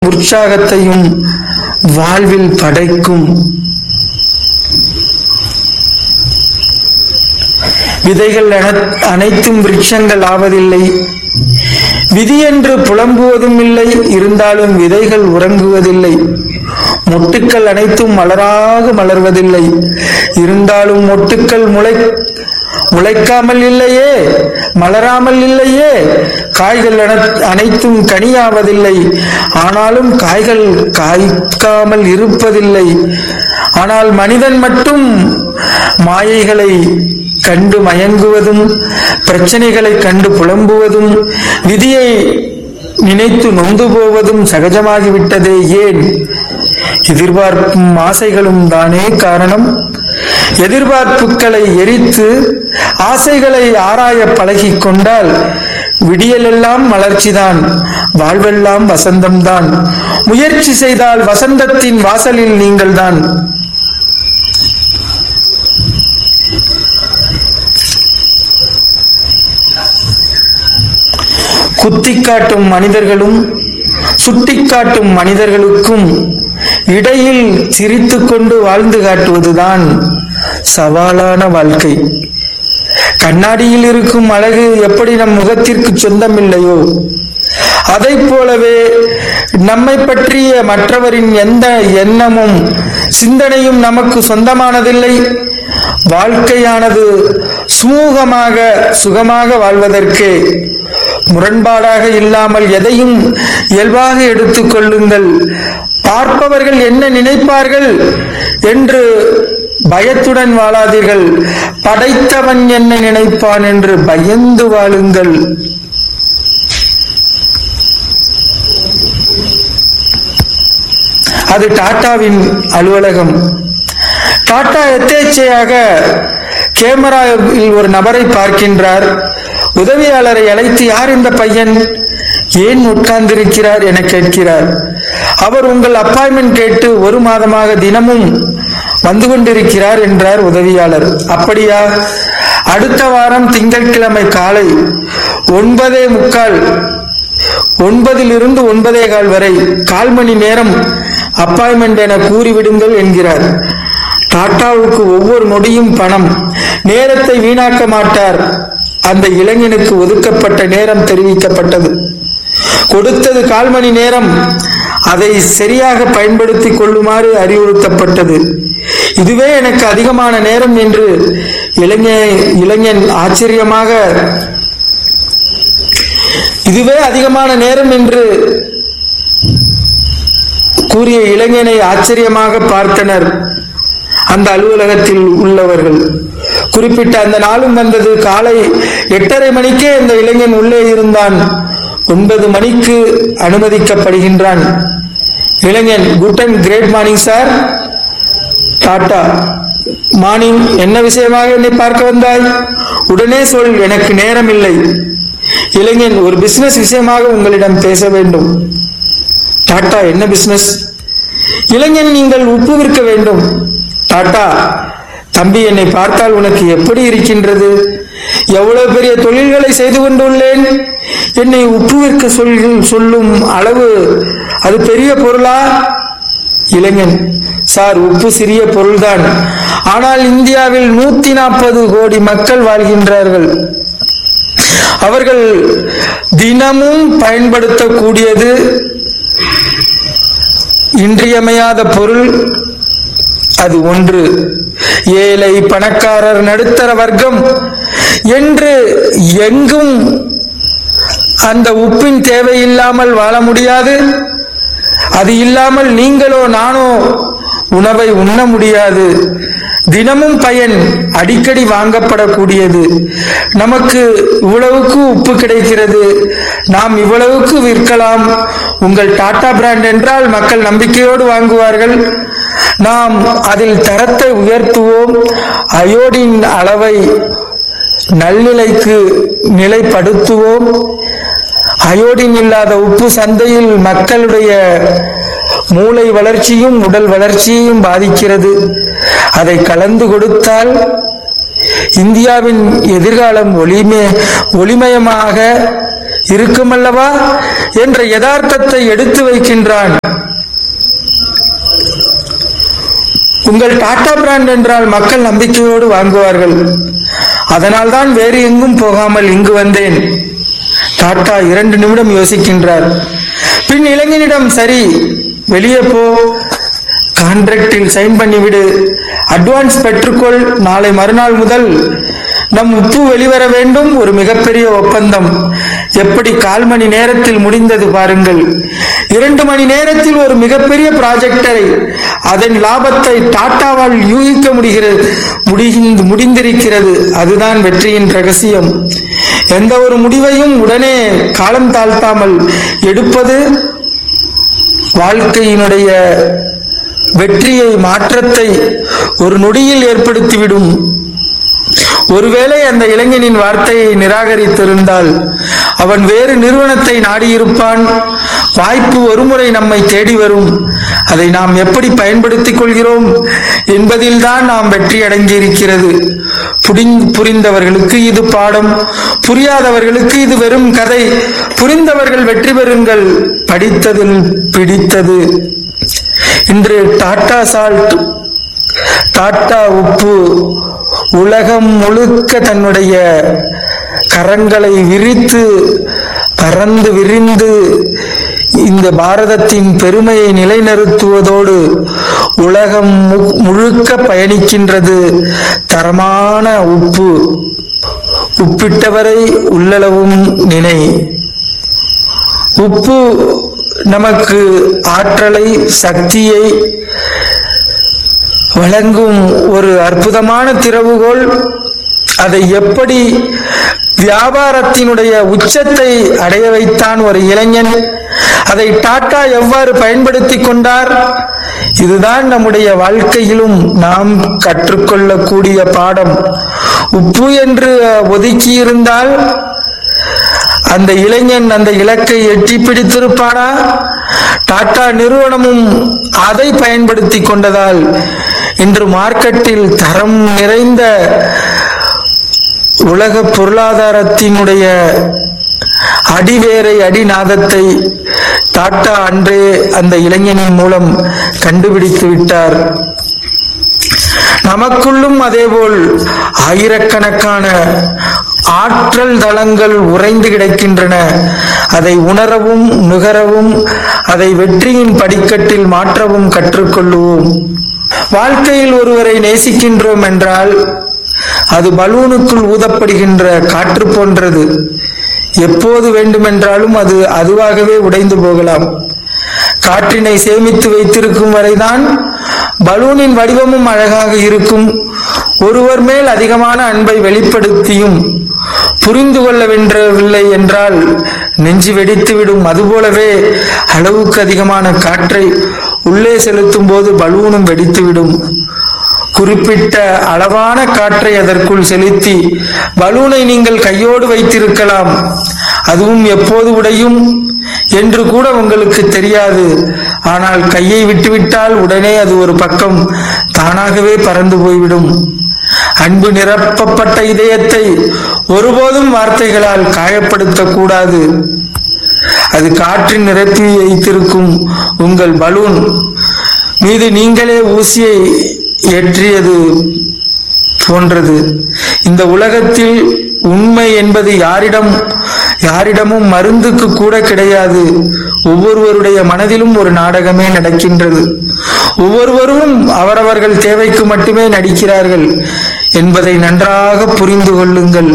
உற்சாகத்தையும் வாழ்வில் படைக்கும் விதைகள் அன- அனைத்தும் விருட்சங்கள் ஆவதில்லை விதி என்று புலம்புவதும் இல்லை இருந்தாலும் விதைகள் உறங்குவதில்லை மொட்டுக்கள் அனைத்தும் மலராக மலர்வதில்லை இருந்தாலும் மொட்டுக்கள் முளை முளைக்காமல் இல்லையே மலராமல் இல்லையே காய்கள் அன- அனைத்தும் கனியாவதில்லை ஆனாலும் காய்கள் காய்க்காமல் இருப்பதில்லை ஆனால் மனிதன் மட்டும் மாயைகளை கண்டு மயங்குவதும் பிரச்சனைகளை கண்டு புலம்புவதும் விதியை நினைத்து நொந்து போவதும் சகஜமாகிவிட்டதே ஏன் எதிர்பார்ப்பும் ஆசைகளும் தானே காரணம் எதிர்பார்ப்புகளை எரித்து ஆசைகளை ஆராய பழகிக் கொண்டால் விடியலெல்லாம் மலர்ச்சிதான் வாழ்வெல்லாம் வசந்தம்தான் முயற்சி செய்தால் வசந்தத்தின் வாசலில் நீங்கள்தான் குத்திக்காட்டும் மனிதர்களும் சுட்டிக்காட்டும் மனிதர்களுக்கும் இடையில் சிரித்துக் கொண்டு வாழ்ந்து காட்டுவதுதான் சவாலான வாழ்க்கை கண்ணாடியில் இருக்கும் அழகு எப்படி நம் முகத்திற்கு சொந்தமில்லையோ அதைப் போலவே நம்மை பற்றிய மற்றவரின் எந்த எண்ணமும் சிந்தனையும் நமக்கு சொந்தமானதில்லை வாழ்க்கையானது சுமூகமாக சுகமாக வாழ்வதற்கு முரண்பாடாக இல்லாமல் எதையும் இயல்பாக எடுத்துக் கொள்ளுங்கள் பார்ப்பவர்கள் என்ன நினைப்பார்கள் என்று பயத்துடன் வாழாதீர்கள் படைத்தவன் என்ன நினைப்பான் என்று பயந்து வாழுங்கள் அது டாட்டாவின் அலுவலகம் டாடா எத்தேச்சையாக கேமராவில் ஒரு நபரை பார்க்கின்றார் உதவியாளரை அழைத்து யார் இந்த பையன் ஏன் உட்கார்ந்திருக்கிறார் என கேட்கிறார் அவர் உங்கள் அப்பாயின்மெண்ட் கேட்டு ஒரு மாதமாக தினமும் வந்து கொண்டிருக்கிறார் என்றார் உதவியாளர் அப்படியா அடுத்த வாரம் திங்கட்கிழமை காலை ஒன்பதே முக்கால் ஒன்பதிலிருந்து ஒன்பதே கால் வரை கால் மணி நேரம் அப்பாயின்மெண்ட் என கூறிவிடுங்கள் என்கிறார் டாட்டாவுக்கு ஒவ்வொரு நொடியும் பணம் நேரத்தை வீணாக்க மாட்டார் அந்த இளைஞனுக்கு ஒதுக்கப்பட்ட நேரம் தெரிவிக்கப்பட்டது கொடுத்தது கால் மணி நேரம் அதை சரியாக பயன்படுத்திக் கொள்ளுமாறு அறிவுறுத்தப்பட்டது இதுவே எனக்கு அதிகமான நேரம் என்று இளைஞன் இளைஞன் ஆச்சரியமாக இதுவே அதிகமான நேரம் என்று கூறிய இளைஞனை ஆச்சரியமாக பார்த்தனர் அந்த அலுவலகத்தில் உள்ளவர்கள் குறிப்பிட்ட அந்த நாளும் வந்தது காலை எட்டரை மணிக்கே இந்த இளைஞன் உள்ளே இருந்தான் ஒன்பது மணிக்கு அனுமதிக்கப்படுகின்றான் இளைஞன் good and great morning sir டாட்டா மார்னிங் என்ன விஷயமாக என்னை பார்க்க வந்தாய் உடனே சொல் எனக்கு நேரம் இல்லை இளைஞன் ஒரு பிசினஸ் விஷயமாக உங்களிடம் பேச வேண்டும் டாட்டா என்ன பிசினஸ் இளைஞன் நீங்கள் உப்பு விற்க வேண்டும் டாட்டா தம்பி என்னை பார்த்தால் உனக்கு எப்படி இருக்கின்றது எவ்வளவு பெரிய தொழில்களை செய்து கொண்டுள்ளேன் என்னை உப்பு விற்க சொல் சொல்லும் அளவு அது பெரிய பொருளா இளைஞன் சார் உப்பு சிறிய பொருள்தான் ஆனால் இந்தியாவில் நூத்தி நாற்பது கோடி மக்கள் வாழ்கின்றார்கள் அவர்கள் தினமும் பயன்படுத்தக்கூடியது இன்றியமையாத பொருள் அது ஒன்று ஏழை பணக்காரர் நடுத்தர வர்க்கம் என்று எங்கும் அந்த உப்பின் தேவையில்லாமல் வாழ முடியாது அது இல்லாமல் நீங்களோ நானோ உணவை உண்ண முடியாது தினமும் பயன் அடிக்கடி வாங்கப்படக்கூடியது நமக்கு இவ்வளவுக்கு உப்பு கிடைக்கிறது நாம் இவ்வளவுக்கு விற்கலாம் உங்கள் டாடா பிராண்ட் என்றால் மக்கள் நம்பிக்கையோடு வாங்குவார்கள் நாம் அதில் தரத்தை உயர்த்துவோம் அயோடின் அளவை நல்நிலைக்கு நிலைப்படுத்துவோம் அயோடின் இல்லாத உப்பு சந்தையில் மக்களுடைய மூளை வளர்ச்சியும் உடல் வளர்ச்சியையும் பாதிக்கிறது அதை கலந்து கொடுத்தால் இந்தியாவின் எதிர்காலம் ஒளிமே ஒளிமயமாக இருக்குமல்லவா என்ற யதார்த்தத்தை எடுத்து வைக்கின்றான் உங்கள் டாடா பிராண்ட் என்றால் மக்கள் நம்பிக்கையோடு வாங்குவார்கள் அதனால்தான் வேறு எங்கும் போகாமல் இங்கு வந்தேன் டாடா இரண்டு நிமிடம் யோசிக்கின்றார் பின் இளைஞனிடம் சரி வெளியே போ கான்ட்ராக்டில் சைன் பண்ணிவிடு அட்வான்ஸ் பெற்றுக்கொள் நாளை மறுநாள் முதல் நம் உப்பு வெளிவர வேண்டும் ஒரு மிகப்பெரிய ஒப்பந்தம் எப்படி கால் மணி நேரத்தில் முடிந்தது பாருங்கள் இரண்டு மணி நேரத்தில் ஒரு மிகப்பெரிய ப்ராஜெக்டரை அதன் லாபத்தை டாட்டாவால் யூகிக்க முடிகிறது முடிகின்ற- முடிந்திருக்கிறது அதுதான் வெற்றியின் ரகசியம் எந்த ஒரு முடிவையும் உடனே காலம் தாழ்த்தாமல் எடுப்பது வாழ்க்கையினுடைய வெற்றியை மாற்றத்தை ஒரு நொடியில் ஏற்படுத்திவிடும் ஒருவேளை அந்த இளைஞனின் வார்த்தையை நிராகரித்திருந்தால் அவன் வேறு நிறுவனத்தை நாடியிருப்பான் வாய்ப்பு ஒருமுறை நம்மை தேடி வரும் அதை நாம் எப்படி பயன்படுத்திக் கொள்கிறோம் என்பதில்தான் நாம் வெற்றி அடைஞ்சிருக்கிறது புடிங்- புரிந்தவர்களுக்கு இது பாடம் புரியாதவர்களுக்கு இது வெறும் கதை புரிந்தவர்கள் வெற்றி பெறுங்கள் படித்ததில் பிடித்தது இன்று டாடா சால்ட் டாட்டா உப்பு உலகம் முழுக்க தன்னுடைய கரங்களை விரித்து பறந்து விரிந்து இந்த பாரதத்தின் பெருமையை நிலைநிறுத்துவதோடு உலகம் மு- முழுக்க பயணிக்கின்றது தரமான உப்பு உப்பிட்டவரை உள்ளளவும் நினை உப்பு நமக்கு ஆற்றலை சக்தியை வழங்கும் ஒரு அற்புதமான திறவுகோல் அதை எப்படி வியாபாரத்தினுடைய உச்சத்தை அடைய வைத்தான் ஒரு இளைஞன் அதை டாட்டா எவ்வாறு பயன்படுத்தி கொண்டார் இதுதான் நம்முடைய வாழ்க்கையிலும் நாம் கற்றுக்கொள்ளக்கூடிய பாடம் உப்பு என்று ஒதுக்கி இருந்தால் அந்த இளைஞன் அந்த இலக்கை எட்டி பிடித்திருப்பானா டாடா நிறுவனமும் அதை பயன்படுத்தி கொண்டதால் இன்று மார்க்கெட்டில் தரம் நிறைந்த உலக பொருளாதாரத்தினுடைய அடிவேரை அடிநாதத்தை டாட்டா அன்றே அந்த இளைஞனின் மூலம் கண்டுபிடித்து விட்டார் நமக்குள்ளும் அதேபோல் ஆயிரக்கணக்கான ஆற்றல் தளங்கள் உறைந்து கிடக்கின்றன அதை உணரவும் நுகரவும் அதை வெற்றியின் படிக்கட்டில் மாற்றவும் கற்றுக்கொள்ளுவோம் வாழ்க்கையில் ஒருவரை நேசிக்கின்றோம் என்றால் அது பலூனுக்குள் ஊதப்படுகின்ற காற்று போன்றது எப்போது வேண்டுமென்றாலும் அது அதுவாகவே உடைந்து போகலாம் காற்றினை சேமித்து வைத்திருக்கும் வரைதான் பலூனின் வடிவமும் அழகாக இருக்கும் ஒருவர் மேல் அதிகமான அன்பை வெளிப்படுத்தியும் புரிந்து கொள்ளவில்லை என்றால் நெஞ்சு வெடித்துவிடும் அதுபோலவே அளவுக்கு அதிகமான காற்றை உள்ளே செலுத்தும் போது பலூனும் வெடித்துவிடும் குறிப்பிட்ட அளவான காற்றை அதற்குள் செலுத்தி பலூனை நீங்கள் கையோடு வைத்திருக்கலாம் அதுவும் எப்போது உடையும் என்று கூட உங்களுக்கு தெரியாது ஆனால் கையை விட்டுவிட்டால் உடனே அது ஒரு பக்கம் தானாகவே பறந்து போய்விடும் அன்பு நிரப்பப்பட்ட இதயத்தை ஒருபோதும் வார்த்தைகளால் காயப்படுத்தக் கூடாது அது காற்றில் நிரப்பி வைத்திருக்கும் உங்கள் பலூன் மீது நீங்களே ஊசியை ஏற்றியது போன்றது இந்த உலகத்தில் உண்மை என்பது யாரிடம் யாரிடமும் மருந்துக்கு கூட கிடையாது ஒவ்வொருவருடைய மனதிலும் ஒரு நாடகமே நடக்கின்றது ஒவ்வொருவரும் அவரவர்கள் தேவைக்கு மட்டுமே நடிக்கிறார்கள் என்பதை நன்றாக புரிந்து கொள்ளுங்கள்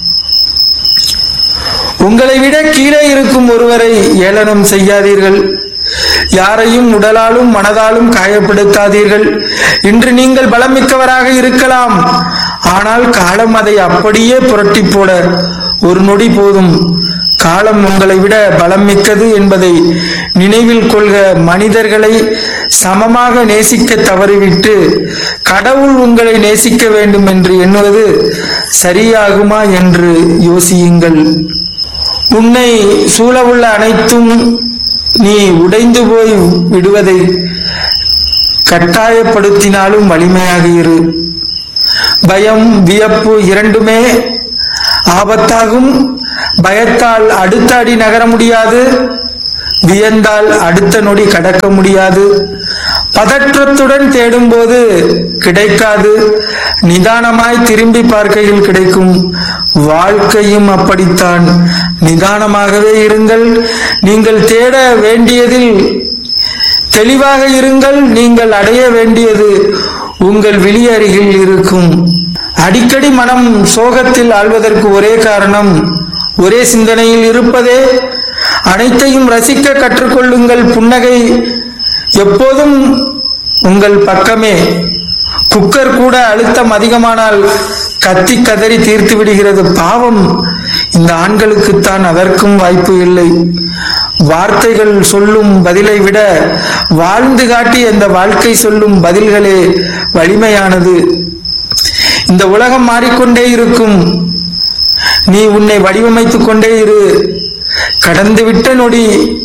உங்களை விட கீழே இருக்கும் ஒருவரை ஏளனம் செய்யாதீர்கள் யாரையும் உடலாலும் மனதாலும் காயப்படுத்தாதீர்கள் இன்று நீங்கள் பலமிக்கவராக இருக்கலாம் ஆனால் காலம் அதை அப்படியே புரட்டி போட ஒரு நொடி போதும் காலம் உங்களை விட பலம் மிக்கது என்பதை நினைவில் கொள்க மனிதர்களை சமமாக நேசிக்க தவறிவிட்டு கடவுள் உங்களை நேசிக்க வேண்டும் என்று எண்ணுவது சரியாகுமா என்று யோசியுங்கள் உன்னை சூழவுள்ள அனைத்தும் நீ உடைந்து போய் விடுவதை கட்டாயப்படுத்தினாலும் வலிமையாக இரு பயம் வியப்பு இரண்டுமே ஆபத்தாகும் பயத்தால் அடுத்த அடி நகர முடியாது வியந்தால் அடுத்த நொடி கடக்க முடியாது பதற்றத்துடன் தேடும்போது கிடைக்காது நிதானமாய் திரும்பி பார்க்கையில் கிடைக்கும் வாழ்க்கையும் அப்படித்தான் நிதானமாகவே இருங்கள் நீங்கள் தேட வேண்டியதில் தெளிவாக இருங்கள் நீங்கள் அடைய வேண்டியது உங்கள் விழி அருகில் இருக்கும் அடிக்கடி மனம் சோகத்தில் ஆழ்வதற்கு ஒரே காரணம் ஒரே சிந்தனையில் இருப்பதே அனைத்தையும் ரசிக்க கற்றுக்கொள்ளுங்கள் புன்னகை எப்போதும் உங்கள் பக்கமே குக்கர் கூட அழுத்தம் அதிகமானால் கத்தி கதறி தீர்த்து விடுகிறது பாவம் இந்த ஆண்களுக்குத்தான் அதற்கும் வாய்ப்பு இல்லை வார்த்தைகள் சொல்லும் பதிலை விட வாழ்ந்து காட்டி அந்த வாழ்க்கை சொல்லும் பதில்களே வலிமையானது இந்த உலகம் மாறிக்கொண்டே இருக்கும் நீ உன்னை வடிவமைத்துக் கொண்டே இரு கடந்துவிட்ட நொடி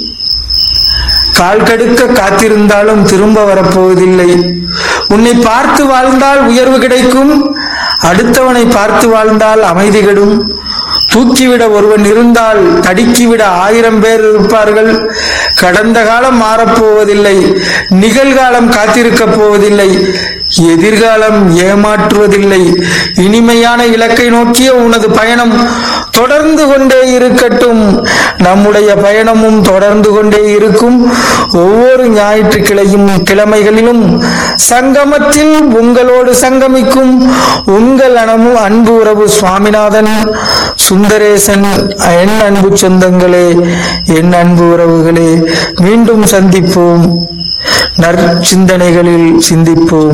கால் கடுக்க காத்திருந்தாலும் திரும்ப வரப்போவதில்லை உன்னை பார்த்து வாழ்ந்தால் உயர்வு கிடைக்கும் அடுத்தவனை பார்த்து வாழ்ந்தால் அமைதி கெடும் தூக்கிவிட ஒருவன் இருந்தால் தடுக்கிவிட ஆயிரம் பேர் இருப்பார்கள் கடந்த காலம் மாறப்போவதில்லை நிகழ்காலம் காத்திருக்கப் போவதில்லை எதிர்காலம் ஏமாற்றுவதில்லை இனிமையான இலக்கை நோக்கிய உனது பயணம் தொடர்ந்து கொண்டே இருக்கட்டும் நம்முடைய பயணமும் தொடர்ந்து கொண்டே இருக்கும் ஒவ்வொரு ஞாயிற்றுக்கிழையும் கிழமைகளிலும் சங்கமத்தில் உங்களோடு சங்கமிக்கும் உங்கள் அனமு அன்பு உறவு சுவாமிநாதன் சுந்தரேசன் என் அன்பு சொந்தங்களே என் அன்பு உறவுகளே மீண்டும் சந்திப்போம் நற்சிந்தனைகளில் சிந்திப்போம்